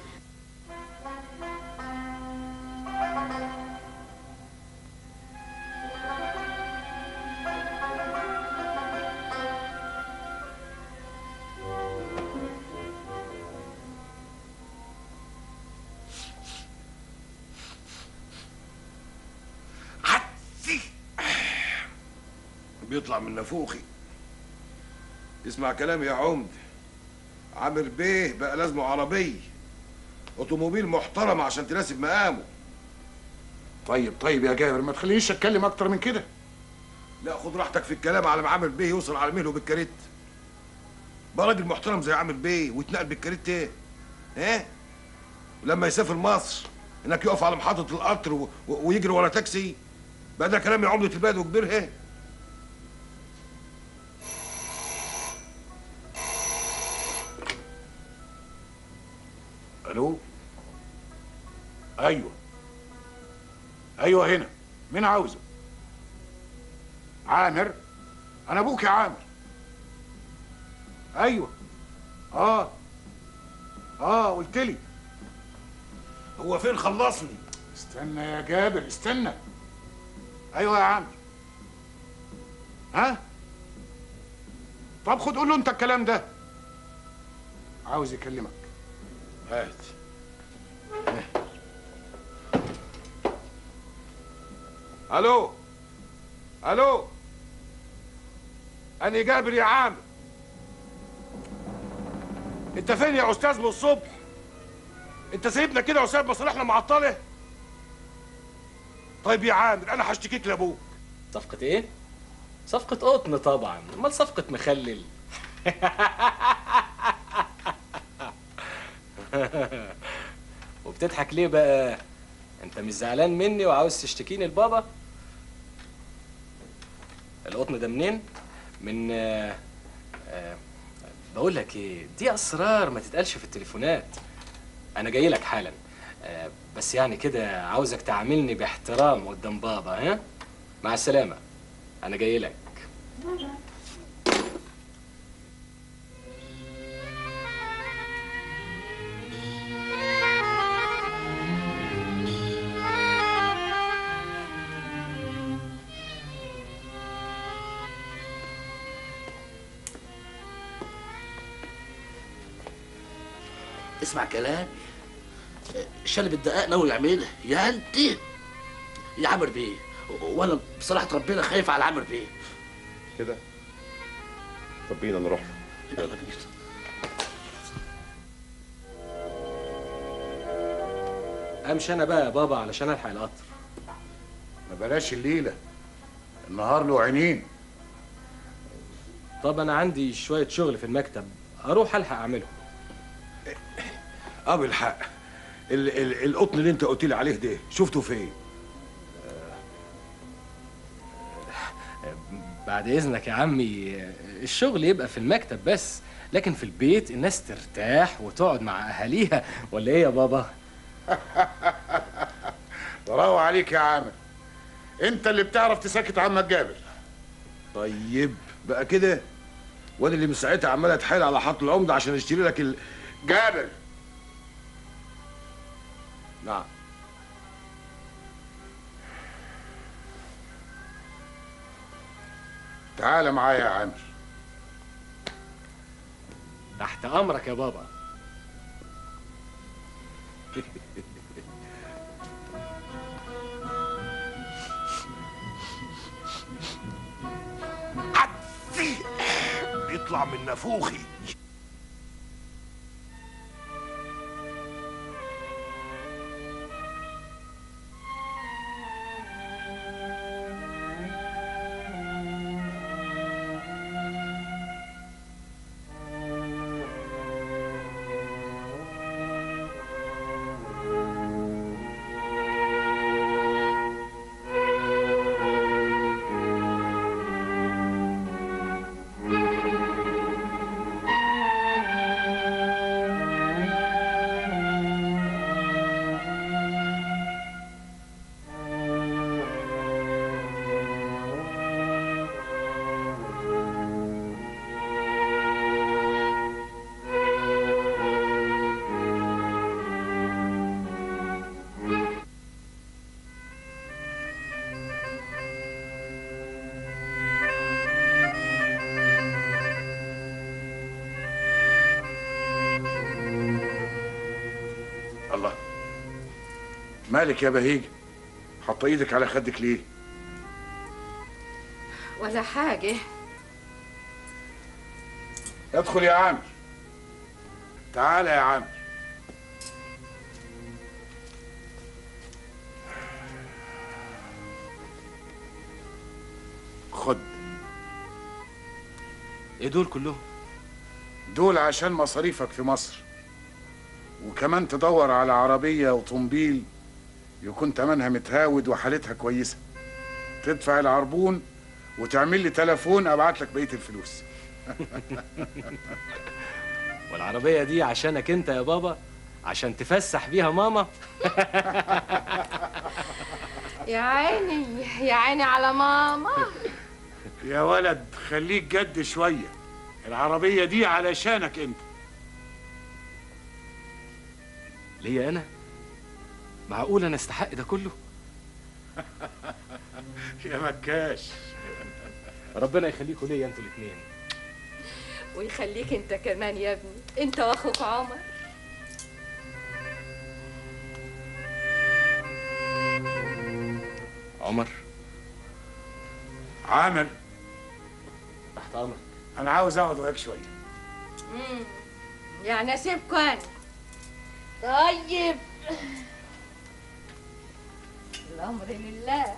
بيطلع من نافوخي اسمع كلامي يا عمد عامر بيه بقى لازمه عربية اوتوموبيل محترم عشان تناسب مقامه طيب طيب يا جابر ما تخلينيش اتكلم اكتر من كده لا خد راحتك في الكلام على ما عامر بيه يوصل على مهله بالكاريت بقى راجل محترم زي عامر بيه ويتنقل بالكاريت ايه ها ولما يسافر مصر انك يقف على محطة القطر و... و... ويجري ورا تاكسي بقى ده كلام يا عمدة البلد وكبيرها الو ايوه ايوه هنا مين عاوزه عامر انا ابوك يا عامر ايوه اه اه قلت لي هو فين خلصني استنى يا جابر استنى ايوه يا عامر ها طب خد قول له انت الكلام ده عاوز يكلمك هات الو الو انا جابر يا عامر انت فين يا استاذ من الصبح انت سايبنا كده وسايب مصالحنا معطله طيب يا عامر انا هشتكيك لابوك صفقة ايه؟ صفقة قطن طبعا امال صفقة مخلل وبتضحك ليه بقى؟ انت مش زعلان مني وعاوز تشتكيني لبابا؟ القطن ده منين؟ من آه، آه، بقول لك ايه دي اسرار ما تتقالش في التليفونات انا جاي لك حالا آه، بس يعني كده عاوزك تعاملني باحترام قدام بابا ها مع السلامه انا جاي لك اسمع كلامي شلب الدقاق ناوي يعملها يا انت يا عامر بيه وانا بصراحه ربنا خايف على عامر بيه كده طب بينا نروح له يلا بينا امشي انا بقى يا بابا علشان الحق القطر ما بلاش الليله النهار له عينين طب انا عندي شويه شغل في المكتب اروح الحق اعمله اه بالحق ال ال القطن اللي انت قلت لي عليه ده شفته فين بعد اذنك يا عمي الشغل يبقى في المكتب بس لكن في البيت الناس ترتاح وتقعد مع اهاليها ولا ايه يا بابا براو عليك يا عامر انت اللي بتعرف تسكت عمك جابر طيب بقى كده وانا اللي من ساعتها عمال اتحايل على حط العمده عشان اشتري لك ال... جابر نعم تعال معايا يا عامر تحت امرك يا بابا بيطلع من نافوخي الله مالك يا بهيج حط ايدك على خدك ليه ولا حاجة ادخل يا عامر تعال يا عامر خد ايه دول كلهم دول عشان مصاريفك في مصر وكمان تدور على عربية وطنبيل يكون تمنها متهاود وحالتها كويسة تدفع العربون وتعمل لي تليفون ابعت لك بقية الفلوس والعربيه دي عشانك انت يا بابا عشان تفسح بيها ماما يا عيني يا عيني على ماما يا ولد خليك جد شوية العربية دي علشانك انت ليا انا معقول انا استحق ده كله يا مكاش ربنا يخليكوا ليا انتوا الاثنين ويخليك انت كمان يا ابني انت واخوك عمر عمر عامر تحت امرك انا عاوز اقعد وياك شوية مم. يعني اسيبكوا انا طيب الامر لله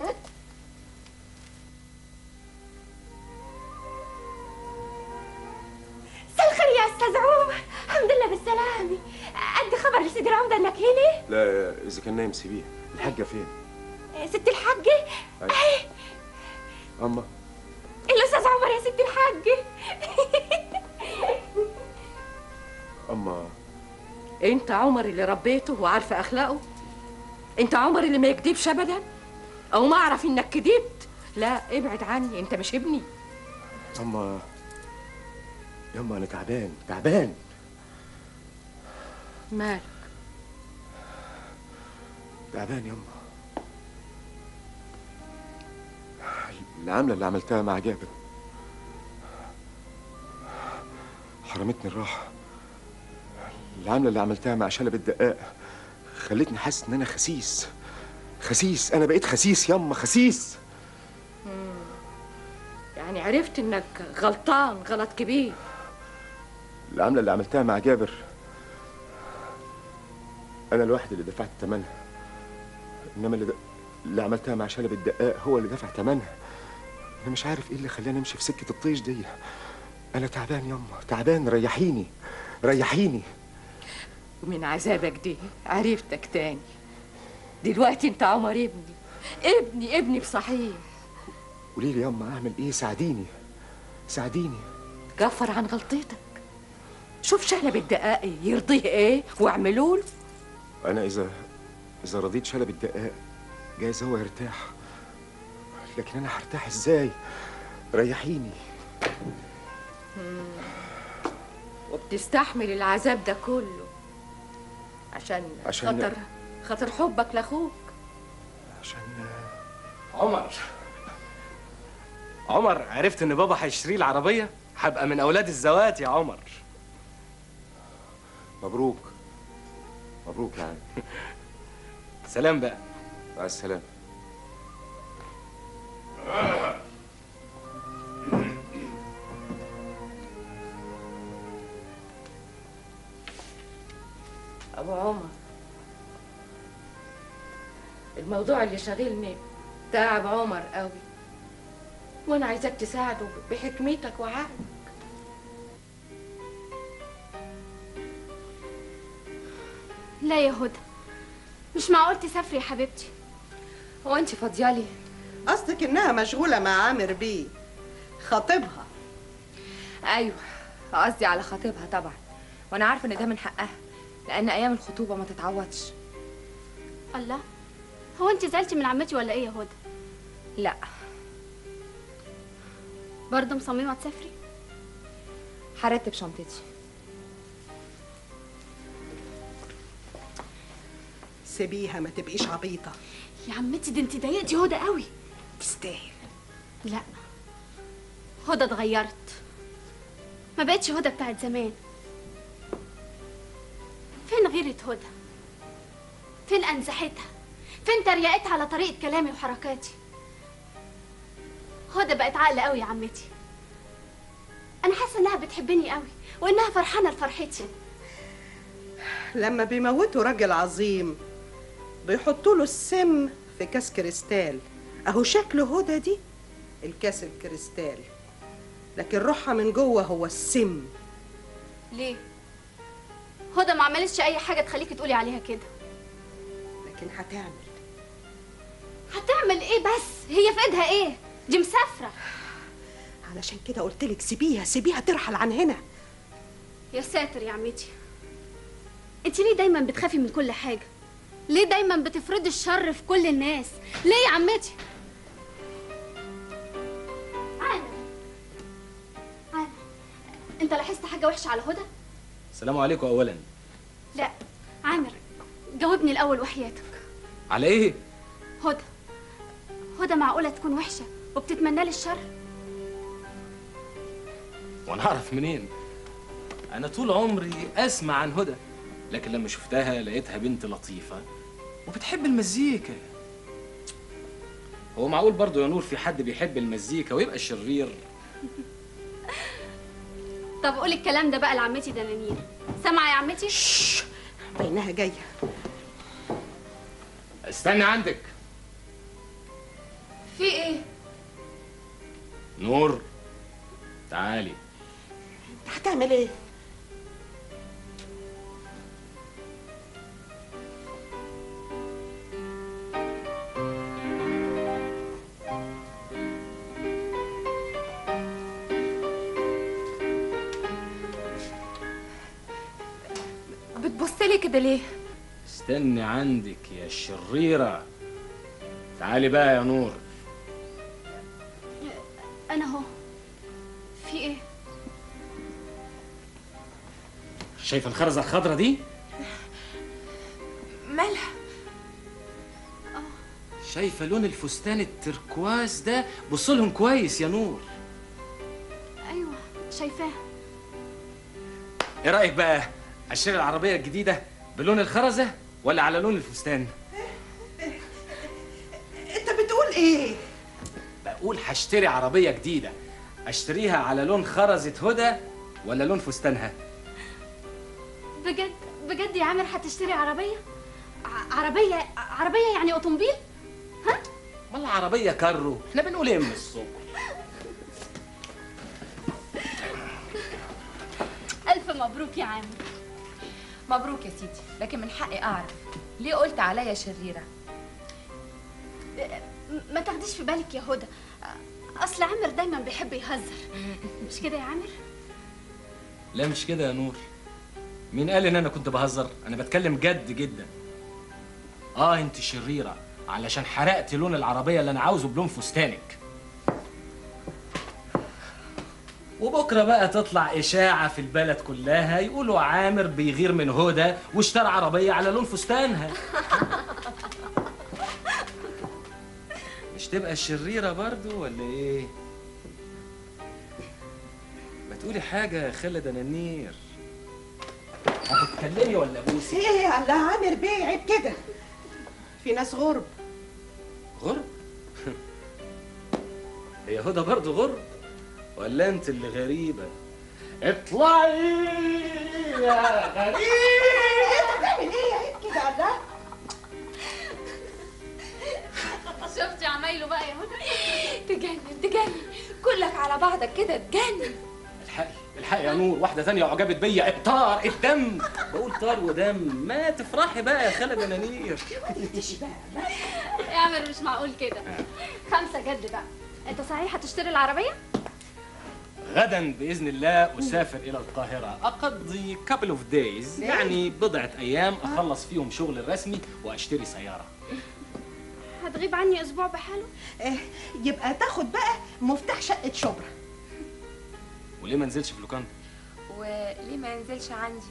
مساء الخير يا استاذ عمر الحمد لله بالسلامة ادي خبر لسيدي العمدة انك هنا لا اذا كان نايم سيبيه الحاجه فين ست الحاجة أيوة. اهي اما الاستاذ عمر يا ست الحاجة اما انت عمر اللي ربيته وعارفه اخلاقه انت عمر اللي ما يكذبش ابدا او ما اعرف انك كذبت لا ابعد عني انت مش ابني اما يما انا تعبان تعبان مالك تعبان يما العملة اللي عملتها مع جابر حرمتني الراحة العملة اللي عملتها مع شلب الدقاق خلتني حاسس ان انا خسيس خسيس انا بقيت خسيس يما خسيس مم. يعني عرفت انك غلطان غلط كبير العملة اللي عملتها مع جابر أنا الواحد اللي دفعت ثمنها إنما اللي, د... اللي عملتها مع شلب الدقاق هو اللي دفع ثمنها أنا مش عارف إيه اللي خلاني أمشي في سكة الطيش دي أنا تعبان يما تعبان ريحيني ريحيني ومن عذابك دي عرفتك تاني دلوقتي انت عمر ابني ابني ابني بصحيح قولي لي يما أعمل إيه ساعديني ساعديني كفر عن غلطتك شوف شلب الدقاق يرضيه ايه واعملوا له أنا إذا إذا رضيت شلب الدقاق جايز هو يرتاح لكن أنا هرتاح إزاي ريحيني مم. وبتستحمل العذاب ده كله عشان, عشان- خاطر خاطر حبك لاخوك عمر عمر عرفت ان بابا هيشتري لي عربيه هبقى من اولاد الزوات يا عمر مبروك مبروك يا عم سلام بقى مع السلامة ابو عمر الموضوع اللي شاغلني تعب عمر قوي وانا عايزاك تساعده بحكمتك وعقلك لا يا هدى مش معقول تسافري يا حبيبتي هو انت فاضيالي قصدك انها مشغوله مع عامر بيه خطيبها ايوه قصدي على خطيبها طبعا وانا عارفه ان ده من حقها لان ايام الخطوبه ما تتعوضش الله هو انت زعلتي من عمتي ولا ايه يا هدى لا برضه مصممه تسافري هرتب شنطتي سيبيها ما تبقيش عبيطه يا عمتي دي انت ضايقتي هدى قوي تستاهل لا هدى اتغيرت ما بقتش هدى بتاعت زمان فين غيرة هدى فين انزحتها فين تريقتها على طريقة كلامي وحركاتي هدى بقت عاقلة قوي يا عمتي انا حاسة انها بتحبني قوي وانها فرحانة لفرحتي لما بيموتوا راجل عظيم بيحطوا له السم في كاس كريستال اهو شكل هدى دي الكاس الكريستال لكن روحها من جوه هو السم ليه هدى ما عملتش اي حاجة تخليكي تقولي عليها كده لكن هتعمل هتعمل ايه بس هي في ايدها ايه دي مسافرة علشان كده قلت لك سيبيها سيبيها ترحل عن هنا يا ساتر يا عمتي انت ليه دايما بتخافي من كل حاجه ليه دايما بتفرضي الشر في كل الناس ليه يا عمتي عامر عامر انت لاحظت حاجه وحشه على هدى السلام عليكم اولا لا عامر جاوبني الاول وحياتك على ايه هدى هدى معقوله تكون وحشه وبتتمنى لي الشر وانا اعرف منين انا طول عمري اسمع عن هدى لكن لما شفتها لقيتها بنت لطيفه وبتحب المزيكا هو معقول برضه يا نور في حد بيحب المزيكا ويبقى شرير طب قولي الكلام ده بقى لعمتي دنانير سامعه يا عمتي بينها جايه استنى عندك في ايه نور تعالي هتعمل ايه بتبص لي كده ليه استني عندك يا شريرة تعالي بقى يا نور انا اهو في ايه شايفة الخرزة الخضرة دي؟ مالها شايفة لون الفستان التركواز ده بصلهم كويس يا نور ايوه شايفاه ايه رأيك بقى اشتري العربية الجديدة بلون الخرزة ولا على لون الفستان؟ انت بتقول ايه بقول هشتري عربية جديدة اشتريها على لون خرزة هدى ولا لون فستانها؟ بجد بجد يا عامر هتشتري عربيه ع- عربيه عربيه يعني اوتومبيل ما العربية كارو احنا بنقول ايه من الصبح الف مبروك يا عامر مبروك يا سيدي لكن من حقي اعرف ليه قلت عليا شريره م- ما تاخديش في بالك يا هدى اصل عامر دايما بيحب يهزر مش كده يا عامر لا مش كده يا نور مين قال ان انا كنت بهزر انا بتكلم جد جدا اه انت شريرة علشان حرقت لون العربية اللي انا عاوزه بلون فستانك وبكرة بقى تطلع إشاعة في البلد كلها يقولوا عامر بيغير من هدى واشترى عربية على لون فستانها مش تبقى شريرة برضو ولا ايه؟ ما تقولي حاجة يا خالد ننير هتتكلمي ولا بوسي؟ ايه يا الله عامر بيه عيب كده في ناس غرب غرب؟ هي هدى برضه غرب؟ ولا انت اللي غريبة؟ اطلعي يا غريبة انت بتعمل ايه عيب كده الله شفتي عمايله بقى يا هدى تجنن تجنن كلك على بعضك كده تجنن الحقي الحقي يا نور واحدة ثانية أعجبت بيا الطار الدم بقول طار ودم ما تفرحي بقى يا خالد ننير يا عامر مش معقول كده خمسه جد بقى انت صحيح هتشتري العربيه غدا باذن الله اسافر الى القاهره اقضي couple of days يعني بضعه ايام اخلص فيهم شغل الرسمي واشتري سياره هتغيب عني اسبوع بحاله إيه يبقى تاخد بقى مفتاح شقه شبرا وليه ما نزلش في لوكاندا وليه ما ينزلش عندي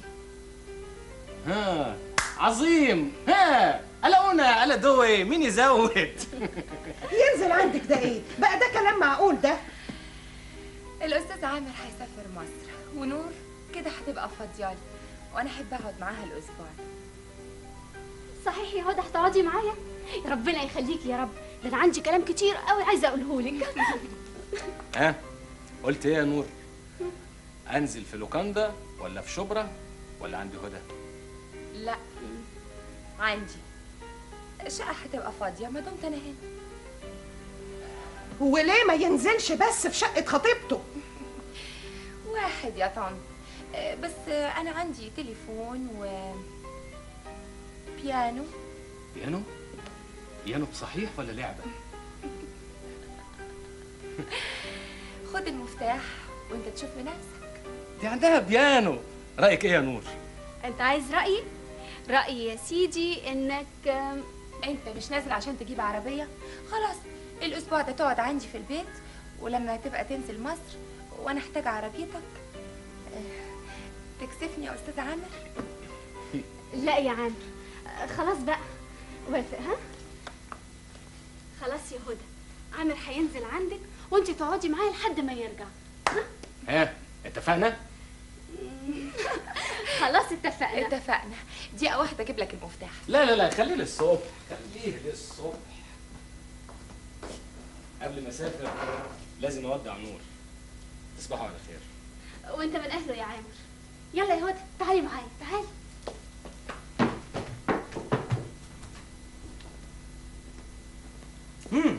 ها عظيم ها الا انا الا دوي مين يزود ينزل عندك ده ايه بقى ده كلام معقول ده الاستاذ عامر هيسافر مصر ونور كده هتبقى فاضيالي وانا احب اقعد معاها الاسبوع ده. صحيح يا هدى هتقعدي معايا يا ربنا يخليكي يا رب ده انا عندي كلام كتير قوي عايزه اقوله لك ها قلت ايه يا نور انزل في لوكاندا ولا في شبرا ولا عند هدى لا عندي الشقه هتبقى فاضيه ما دمت انا هنا وليه ما ينزلش بس في شقه خطيبته واحد يا طنط آه، بس آه، انا عندي تليفون و بيانو بيانو بيانو صحيح ولا لعبه خد المفتاح وانت تشوف بنفسك دي عندها بيانو رايك ايه يا نور انت عايز رايي رايي يا سيدي انك آم، انت مش نازل عشان تجيب عربيه خلاص الاسبوع ده تقعد عندي في البيت ولما تبقى تنزل مصر وانا احتاج عربيتك آه، تكسفني يا استاذ عامر لا يا عامر آه، خلاص بقى وافق ها خلاص يا هدى عامر هينزل عندك وانت تقعدي معاه لحد ما يرجع ها اتفقنا خلاص اتفقنا اتفقنا دقيقه واحده اجيب لك المفتاح لا لا لا خليه للصبح خليه للصبح قبل ما اسافر لازم اودع نور تصبحوا على خير وانت من اهله يا عامر يلا يا هدى تعالي معايا تعالي امم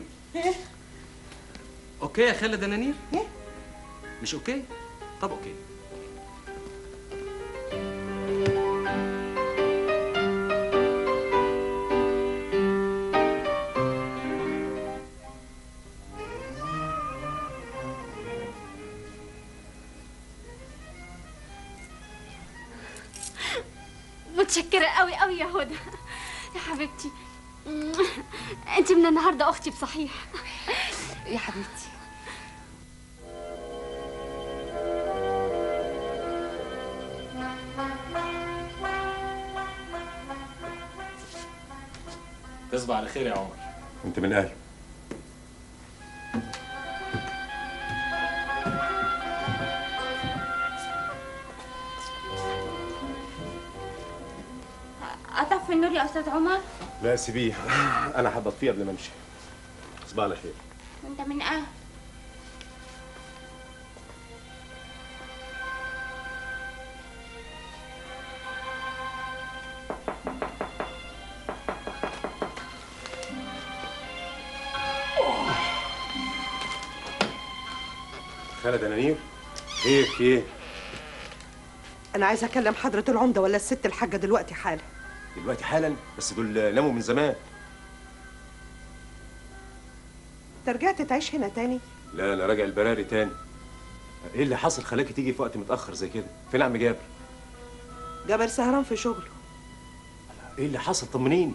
اوكي يا خالد ننير مش اوكي طب اوكي متشكرة قوي قوي يا هدى يا حبيبتي انت من النهارده اختي بصحيح يا حبيبتي تصبح على خير يا عمر انت من اهله اطفي النور يا استاذ عمر لا سيبيه انا هبطيه قبل ما امشي صباح على خير وانت من اهل خالد انانير ايه في ايه انا عايزه اكلم حضره العمده ولا الست الحاجه دلوقتي حالا دلوقتي حالا بس دول ناموا من زمان انت رجعت تعيش هنا تاني لا انا راجع البراري تاني ايه اللي حصل خلاكي تيجي في وقت متاخر زي كده فين عم جابر جابر سهران في شغله ايه اللي حصل طمنيني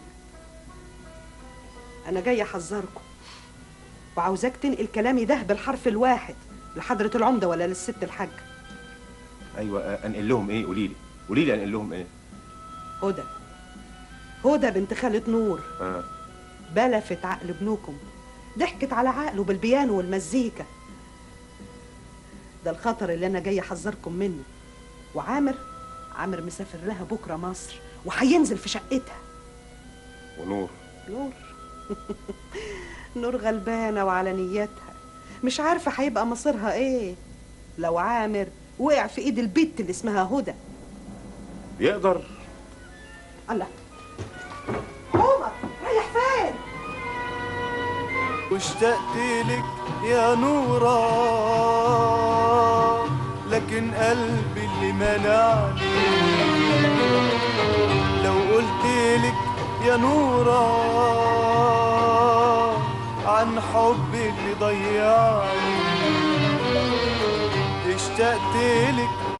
انا جايه احذركم وعاوزاك تنقل كلامي ده بالحرف الواحد لحضره العمده ولا للست الحاجه ايوه آه، انقل لهم ايه قولي لي قولي لي انقل لهم ايه هدى هدى بنت خالة نور اه بلفت عقل ابنكم ضحكت على عقله بالبيانو والمزيكا ده الخطر اللي انا جاي احذركم منه وعامر عامر مسافر لها بكره مصر وهينزل في شقتها ونور نور نور غلبانه وعلى نيتها مش عارفه هيبقى مصيرها ايه لو عامر وقع في ايد البت اللي اسمها هدى يقدر الله عمر رايح فين واشتقت لك يا نورا لكن قلبي اللي منعني لو قلت لك يا نورا عن حبي اللي ضيعني اشتقت لك